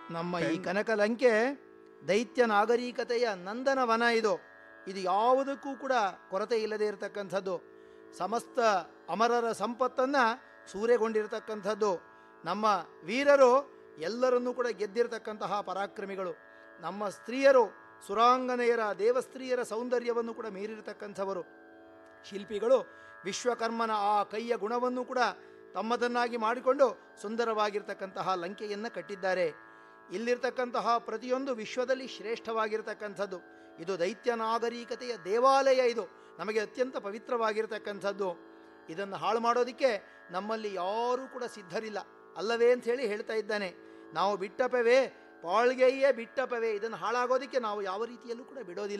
ನಮ್ಮ ಈ ಕನಕಲಂಕೆ ದೈತ್ಯ ನಾಗರಿಕತೆಯ ನಂದನವನ ಇದು ಇದು ಯಾವುದಕ್ಕೂ ಕೂಡ ಕೊರತೆ ಇಲ್ಲದೆ ಇರತಕ್ಕಂಥದ್ದು ಸಮಸ್ತ ಅಮರರ ಸಂಪತ್ತನ್ನು ಸೂರೆಗೊಂಡಿರತಕ್ಕಂಥದ್ದು ನಮ್ಮ ವೀರರು ಎಲ್ಲರನ್ನೂ ಕೂಡ ಗೆದ್ದಿರತಕ್ಕಂತಹ ಪರಾಕ್ರಮಿಗಳು ನಮ್ಮ ಸ್ತ್ರೀಯರು ಸುರಾಂಗನೆಯರ ದೇವಸ್ತ್ರೀಯರ ಸೌಂದರ್ಯವನ್ನು ಕೂಡ ಮೀರಿರತಕ್ಕಂಥವರು ಶಿಲ್ಪಿಗಳು ವಿಶ್ವಕರ್ಮನ ಆ ಕೈಯ ಗುಣವನ್ನು ಕೂಡ ತಮ್ಮದನ್ನಾಗಿ ಮಾಡಿಕೊಂಡು ಸುಂದರವಾಗಿರ್ತಕ್ಕಂತಹ ಲಂಕೆಯನ್ನು ಕಟ್ಟಿದ್ದಾರೆ ಇಲ್ಲಿರ್ತಕ್ಕಂತಹ ಪ್ರತಿಯೊಂದು ವಿಶ್ವದಲ್ಲಿ ಶ್ರೇಷ್ಠವಾಗಿರ್ತಕ್ಕಂಥದ್ದು ಇದು ದೈತ್ಯ ನಾಗರಿಕತೆಯ ದೇವಾಲಯ ಇದು ನಮಗೆ ಅತ್ಯಂತ ಪವಿತ್ರವಾಗಿರ್ತಕ್ಕಂಥದ್ದು ಇದನ್ನು ಹಾಳು ಮಾಡೋದಕ್ಕೆ ನಮ್ಮಲ್ಲಿ ಯಾರೂ ಕೂಡ ಸಿದ್ಧರಿಲ್ಲ ಅಲ್ಲವೇ ಅಂತ ಹೇಳಿ ಹೇಳ್ತಾ ಇದ್ದಾನೆ ನಾವು ಬಿಟ್ಟಪವೇ ಪಾಳ್ಗೆಯೇ ಬಿಟ್ಟಪವೇ ಇದನ್ನು ಹಾಳಾಗೋದಕ್ಕೆ ನಾವು ಯಾವ ರೀತಿಯಲ್ಲೂ ಕೂಡ ಬಿಡೋದಿಲ್ಲ